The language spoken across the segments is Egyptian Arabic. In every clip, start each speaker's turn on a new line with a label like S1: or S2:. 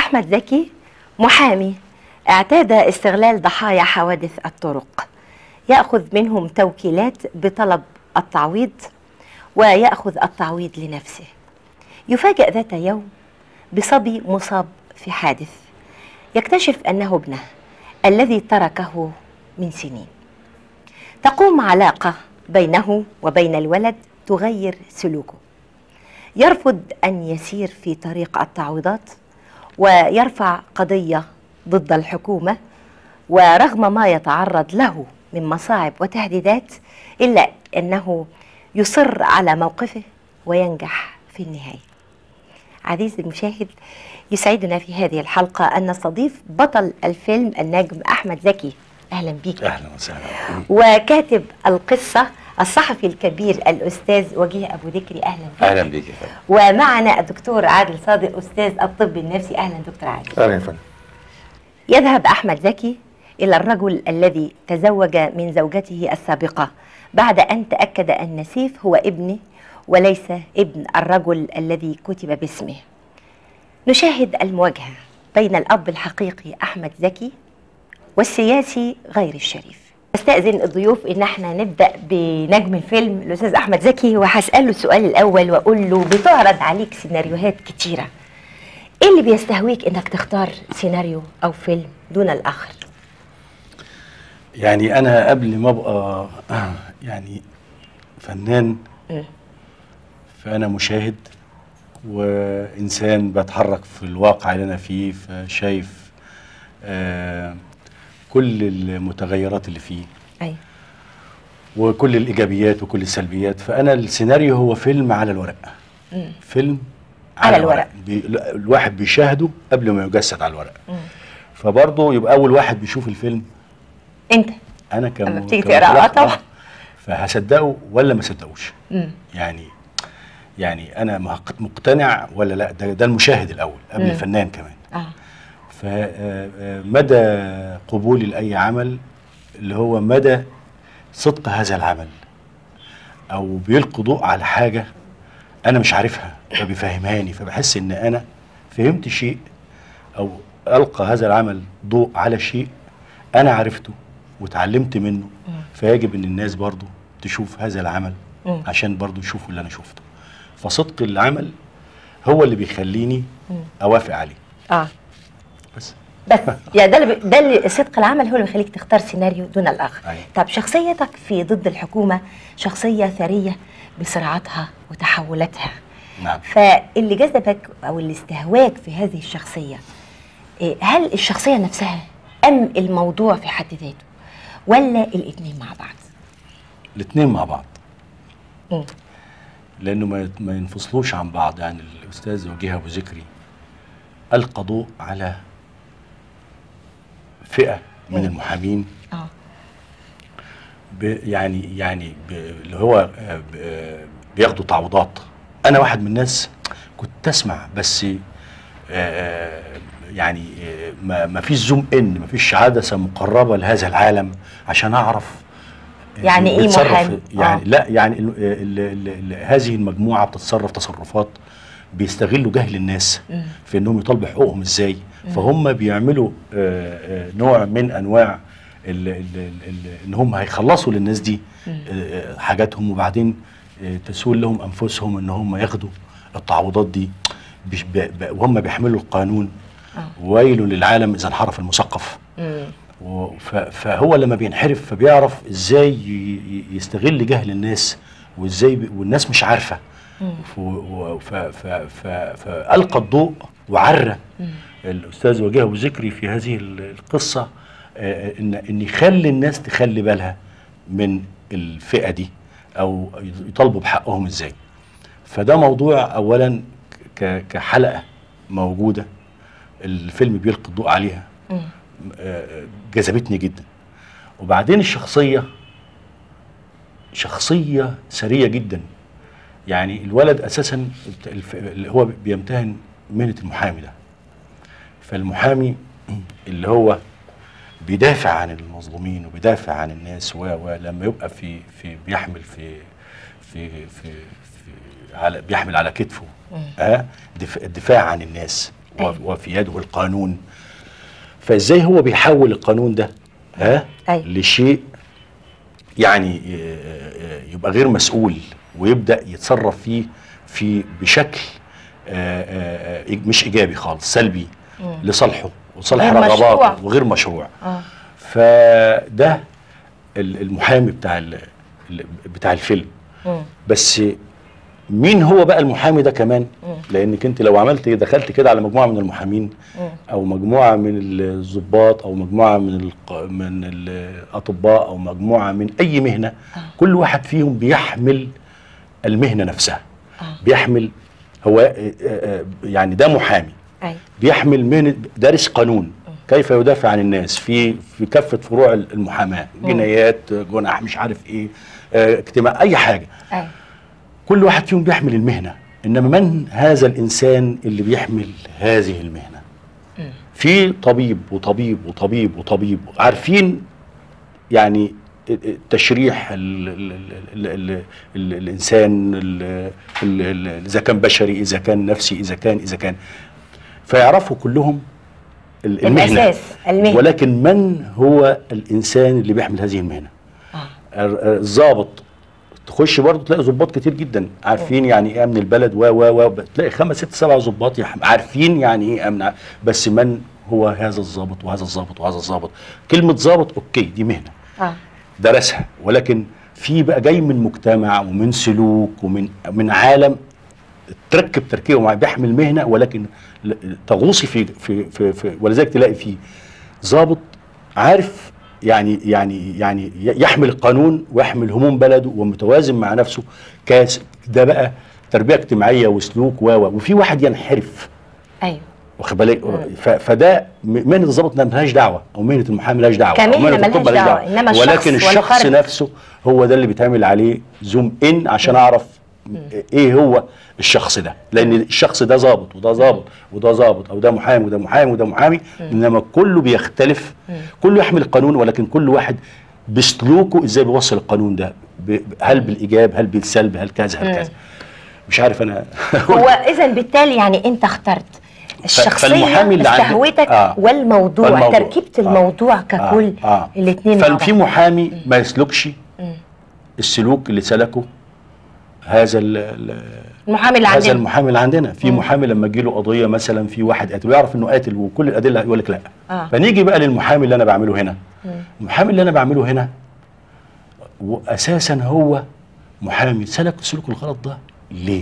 S1: أحمد زكي محامي اعتاد استغلال ضحايا حوادث الطرق يأخذ منهم توكيلات بطلب التعويض ويأخذ التعويض لنفسه يفاجأ ذات يوم بصبي مصاب في حادث يكتشف أنه ابنه الذي تركه من سنين تقوم علاقة بينه وبين الولد تغير سلوكه يرفض أن يسير في طريق التعويضات ويرفع قضية ضد الحكومة ورغم ما يتعرض له من مصاعب وتهديدات إلا أنه يصر على موقفه وينجح في النهاية عزيزي المشاهد يسعدنا في هذه الحلقة أن نستضيف بطل الفيلم النجم أحمد زكي أهلا بك
S2: اهلا وسهلا
S1: وكاتب القصة الصحفي الكبير الأستاذ وجيه أبو ذكري أهلا بك
S2: اهلا بيك يا فندم
S1: ومعنا الدكتور عادل صادق أستاذ الطب النفسي أهلا دكتور عادل
S3: اهلا يا فندم
S1: يذهب أحمد زكي إلى الرجل الذي تزوج من زوجته السابقة بعد أن تأكد أن سيف هو ابنه وليس ابن الرجل الذي كتب باسمه نشاهد المواجهة بين الأب الحقيقي أحمد زكي والسياسي غير الشريف استأذن الضيوف ان احنا نبدا بنجم الفيلم الاستاذ احمد زكي وهساله السؤال الاول واقول له بتعرض عليك سيناريوهات كتيره ايه اللي بيستهويك انك تختار سيناريو او فيلم دون الاخر
S2: يعني انا قبل ما ابقى يعني فنان
S1: مم.
S2: فانا مشاهد وانسان بتحرك في الواقع اللي انا فيه فشايف آه كل المتغيرات اللي فيه
S1: ايوه
S2: وكل الايجابيات وكل السلبيات فانا السيناريو هو فيلم على الورق
S1: مم.
S2: فيلم
S1: على الورق.
S2: بي الواحد بيشاهده قبل ما يجسد على الورق
S1: مم.
S2: فبرضه يبقى اول واحد بيشوف الفيلم
S1: انت
S2: انا كم
S1: لما بتيجي
S2: كمخرج،
S1: تقرأ، آه طبعا.
S2: آه. فهصدقه ولا ما صدقوش
S1: مم.
S2: يعني يعني انا مق- مقتنع ولا لا ده, ده المشاهد الاول قبل
S1: مم.
S2: الفنان كمان
S1: اه
S2: فمدى قبولي لاي عمل اللي هو مدى صدق هذا العمل او بيلقي ضوء على حاجه انا مش عارفها فبيفهمهاني فبحس ان انا فهمت شيء او القى هذا العمل ضوء على شيء انا عرفته وتعلمت منه فيجب ان الناس برضو تشوف هذا العمل
S1: مم.
S2: عشان برضو يشوفوا اللي انا شفته فصدق العمل هو اللي بيخليني
S1: مم.
S2: اوافق عليه
S1: اه
S2: بس
S1: بس يعني ده اللي ده اللي صدق العمل هو اللي بيخليك تختار سيناريو دون الاخر
S2: أيوة.
S1: طب شخصيتك في ضد الحكومه شخصيه ثريه بصراعاتها وتحولاتها
S2: نعم
S1: فاللي جذبك او اللي استهواك في هذه الشخصيه إيه، هل الشخصيه نفسها ام الموضوع في حد ذاته ولا الاثنين مع بعض
S2: الاثنين مع بعض
S1: مم.
S2: لانه ما ما ينفصلوش عن بعض يعني الاستاذ وجيه ابو ذكري القى ضوء على فئه من
S1: مم.
S2: المحامين
S1: اه
S2: ب يعني يعني ب اللي هو آه، ب- آه، بياخدوا تعويضات انا واحد من الناس كنت اسمع بس آه، يعني آه، ما ما فيش زوم ان ما فيش عدسه مقربه لهذا العالم عشان اعرف
S1: يعني إيه
S2: بيتصرف-
S1: محامي؟
S2: يعني
S1: آه.
S2: لا يعني ال ال ال ال هذه المجموعه بتتصرف تصرفات بيستغلوا جهل الناس
S1: مم.
S2: في انهم يطالبوا حقوقهم ازاي فهم بيعملوا آه، آه، نوع من انواع ال ال ال ال ان هم هيخلصوا للناس دي
S1: مم.
S2: آه، آه، حاجاتهم وبعدين آه، تسول لهم انفسهم ان هم ياخدوا التعويضات دي بش- ب- ب- وهم بيحملوا القانون
S1: آه.
S2: ويل للعالم اذا انحرف المثقف
S1: مم.
S2: و- ف- فهو لما بينحرف فبيعرف ازاي ي- ي- يستغل جهل الناس وازاي بي- والناس مش عارفه
S1: مم.
S2: ف- و- ف- ف- ف- فالقى الضوء وعرى
S1: مم.
S2: الاستاذ وجيه ابو ذكري في هذه ال- القصه آه، ان ان يخلي الناس تخلي بالها من الفئه دي او يطالبوا بحقهم ازاي فده موضوع اولا ك- كحلقه موجوده الفيلم بيلقي الضوء عليها
S1: مم.
S2: آه، جذبتني جدا وبعدين الشخصية شخصية سرية جدا يعني الولد أساسا الف- اللي هو بيمتهن مهنة المحامي ده فالمحامي اللي هو بيدافع عن المظلومين وبيدافع عن الناس و- ولما يبقى في في بيحمل في في في, في على بيحمل على كتفه
S1: مم.
S2: اه دف- الدفاع عن الناس
S1: أيوة.
S2: وفي يده القانون فازاي هو بيحول القانون ده ها
S1: أيوة.
S2: لشيء يعني آه، آه، يبقى غير مسؤول ويبدا يتصرف فيه في بشكل آه، آه، آه، مش ايجابي خالص سلبي لصالحه وصالح
S1: غير مشروع.
S2: رغباته وغير مشروع
S1: اه
S2: فده ال- المحامي بتاع ال- ال- بتاع الفيلم
S1: مم.
S2: بس مين هو بقى المحامي ده كمان لانك انت لو عملت دخلت كده على مجموعه من المحامين او مجموعه من الضباط او مجموعه من الق... من الاطباء او مجموعه من اي مهنه كل واحد فيهم بيحمل المهنه نفسها بيحمل هو آه، آه، يعني ده محامي
S1: ايوه
S2: بيحمل مهنه دارس قانون كيف يدافع عن الناس في في كافه فروع المحاماه جنايات جنح مش عارف ايه آه، اجتماع اي حاجه
S1: ايوه
S2: كل واحد فيهم بيحمل المهنه انما من هذا الانسان اللي بيحمل هذه المهنه في طبيب وطبيب وطبيب وطبيب عارفين يعني تشريح ال ال ال ال ال ال الانسان ال- ال- ال- اذا كان بشري اذا كان نفسي اذا كان اذا كان فيعرفوا كلهم ال- المهنه
S1: الأساس، المهنة.
S2: ولكن من هو الانسان اللي بيحمل هذه المهنه
S1: اه
S2: ال- الضابط تخش برضه تلاقي ضباط كتير جدا عارفين يعني ايه امن البلد و و و تلاقي خمس ست سبع ضباط يح- عارفين يعني ايه امن ع- بس من هو هذا الضابط وهذا الضابط وهذا الضابط كلمه ضابط اوكي دي مهنه
S1: اه
S2: درسها ولكن في بقى جاي من مجتمع ومن سلوك ومن من عالم تركب تركيبه معاه بيحمل مهنه ولكن ل- تغوصي في في في, في ولذلك تلاقي فيه ضابط عارف يعني يعني يعني ي- يحمل القانون ويحمل هموم بلده ومتوازن مع نفسه كاس ده بقى تربيه اجتماعيه وسلوك و و- وفي واحد ينحرف
S1: ايوه
S2: واخد بالك ف- فده م- مهنه الضابط مالهاش دعوه او مهنه المحامي مالهاش دعوه
S1: كمهنة
S2: أو مهنة الطب
S1: ملهاش دعوة، إنما الشخص
S2: ولكن الشخص
S1: والفرد.
S2: نفسه هو ده اللي بيتعمل عليه زوم ان عشان اعرف ايه هو الشخص ده لان الشخص ده ظابط وده ظابط وده ظابط او ده محامي وده محامي وده محامي انما كله بيختلف كله يحمل القانون ولكن كل واحد بسلوكه ازاي بيوصل القانون ده ب- هل بالايجاب هل بالسلب هل كذا هل كذا مش عارف انا
S1: هو اذا بالتالي يعني انت اخترت الشخصيه
S2: فالمحامي اللي عندك-
S1: استهوتك
S2: آه.
S1: والموضوع,
S2: والموضوع.
S1: تركيبه
S2: آه.
S1: الموضوع ككل
S2: آه. آه.
S1: الاثنين
S2: ففي محامي ما يسلكش السلوك اللي سلكه هذا ال- ال-
S1: المحامي اللي
S2: هذا
S1: عندنا
S2: المحامي اللي عندنا في محامي لما تجي له قضيه مثلا في واحد قاتل ويعرف انه قاتل وكل الادله يقول لك لا
S1: آه.
S2: فنيجي بقى للمحامي اللي انا بعمله هنا المحامي اللي انا بعمله هنا واساسا هو محامي سلك السلوك الغلط ده ليه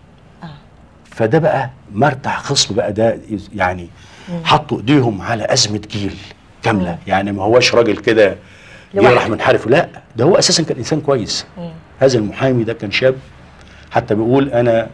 S2: فده بقى مرتع خصم بقى ده يعني حطوا ايديهم على ازمه جيل كامله يعني ما هوش راجل كده
S1: لوحده.
S2: يروح منحرف لا ده هو اساسا كان انسان كويس هذا المحامي ده كان شاب حتى بيقول انا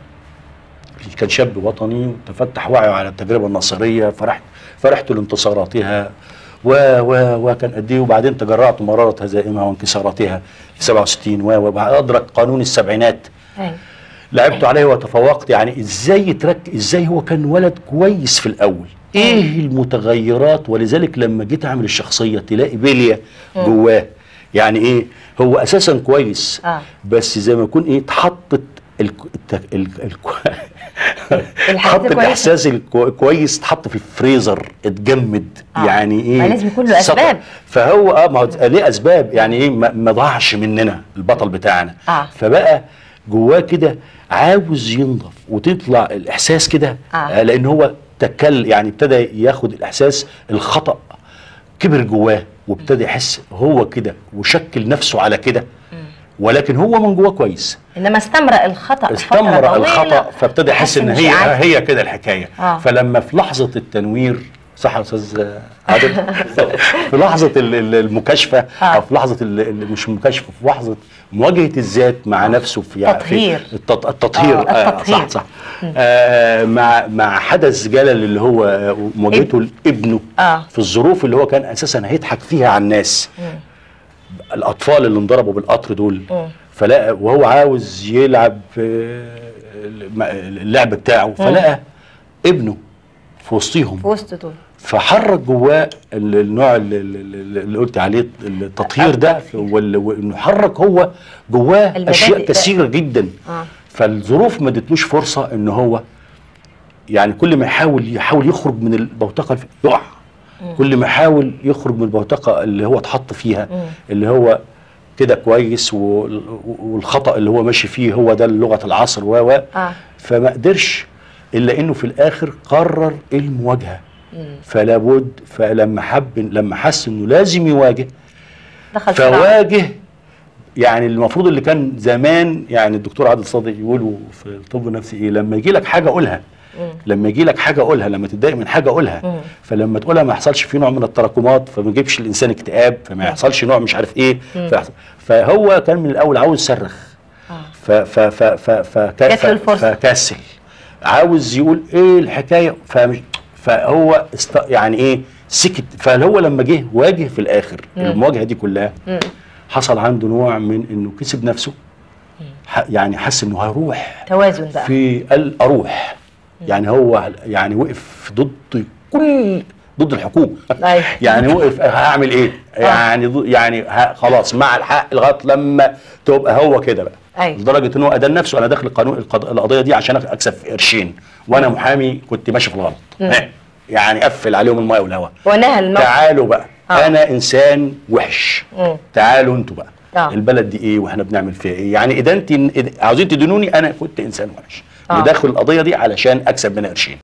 S2: كان شاب وطني وتفتح وعيه على التجربه الناصريه فرحت فرحت لانتصاراتها و و وكان قد ايه وبعدين تجرعت مراره هزائمها وانكساراتها في 67 و وبعد ادرك قانون السبعينات
S1: أيوة.
S2: لعبت عليه وتفوقت يعني ازاي يترك ازاي هو كان ولد كويس في الاول ايه المتغيرات ولذلك لما جيت اعمل الشخصيه تلاقي بليه جواه يعني ايه هو اساسا كويس
S1: آه.
S2: بس زي ما يكون ايه اتحطت الك... الت... ال... الكو...
S1: الحاجات
S2: اتحط
S1: الكويسة.
S2: الاحساس الكويس اتحط في الفريزر اتجمد
S1: آه.
S2: يعني ايه
S1: ما لازم يكون له
S2: سطر.
S1: أسباب.
S2: فهو اه ما هو ليه اسباب يعني ايه ما, ما ضاعش مننا البطل بتاعنا
S1: آه.
S2: فبقى جواه كده عاوز ينضف وتطلع الاحساس كده
S1: آه.
S2: آه. لان هو تكل يعني ابتدى ياخد الاحساس الخطا كبر جواه وابتدى يحس هو كده وشكل نفسه على كده ولكن هو من جواه كويس
S1: انما استمرأ الخطا فترة
S2: استمر
S1: طويلة،
S2: الخطا فابتدى يحس ان
S1: إن
S2: هي
S1: شيء عادي.
S2: هي كده الحكايه
S1: آه.
S2: فلما في لحظه التنوير صح يا استاذ عادل في لحظه ال- ال- المكاشفه
S1: آه.
S2: او في لحظه ال- ال- مش المكاشفه في لحظه مواجهه الذات مع نفسه في يعني
S1: تطهير.
S2: في التط- التطهير
S1: آه، التطهير.
S2: صح صح آه مع مع حدث جلل اللي هو آه، مواجهته لابنه
S1: آه.
S2: في الظروف اللي هو كان اساسا هيضحك فيها على الناس الاطفال اللي انضربوا بالقطر دول فلقى وهو عاوز يلعب آه، الم- اللعب بتاعه فلقى ابنه في وسطيهم
S1: في وسط دول
S2: فحرك جواه ال- النوع اللي, اللي اللي قلت عليه التطهير ده
S1: التطهير.
S2: وال- وانه حرك هو جواه
S1: المبادئ
S2: اشياء
S1: ده.
S2: كثيره جدا
S1: آه.
S2: فالظروف ما ادتلوش فرصه ان هو يعني كل ما يحاول يحاول يخرج من البوتقه الف- يقع كل ما يحاول يخرج من البوتقه اللي هو اتحط فيها اللي هو كده كويس وال- والخطا اللي هو ماشي فيه هو ده لغه العصر و و
S1: آه.
S2: فما قدرش الا انه في الاخر قرر المواجهه فلا بد فلما حب لما حس انه لازم يواجه
S1: دخل صراع
S2: فواجه يعني المفروض اللي كان زمان يعني الدكتور عادل صادق يقولوا في الطب النفسي ايه لما يجي لك حاجه قولها لما يجي لك حاجه قولها لما تتضايق من حاجه قولها فلما تقولها ما يحصلش فيه نوع من التراكمات فما يجيبش الانسان اكتئاب فما يحصلش نوع مش عارف ايه فيحصل فهو كان من الاول عاوز يصرخ ف ف ف ف ف
S1: جات له الفرصة.
S2: فكسل عاوز يقول ايه الحكايه فمش فهو است يعني ايه سكت فهو لما جه واجه في الاخر المواجهه دي كلها حصل عنده نوع من انه كسب نفسه ح- يعني حس انه هيروح
S1: توازن بقى
S2: في قال اروح يعني هو يعني وقف ضد كل ضد الحكومه
S1: أيوة.
S2: يعني وقف هعمل ايه يعني ضد- يعني ه- خلاص مع الحق لغايه لما تبقى هو كده بقى
S1: أيوة.
S2: لدرجه ان هو ادان نفسه انا داخل القانون القض- القضيه دي عشان اكسب قرشين وانا محامي كنت ماشي في الغلط ها، يعني قفل عليهم الماء والهواء
S1: ونهى الموقف
S2: تعالوا بقى
S1: آه.
S2: انا انسان وحش
S1: مم.
S2: تعالوا انتوا بقى
S1: آه.
S2: البلد دي ايه واحنا بنعمل فيها ايه يعني اذا انت عاوزين تدينوني انا كنت انسان وحش
S1: آه.
S2: وداخل القضيه دي علشان اكسب منها قرشين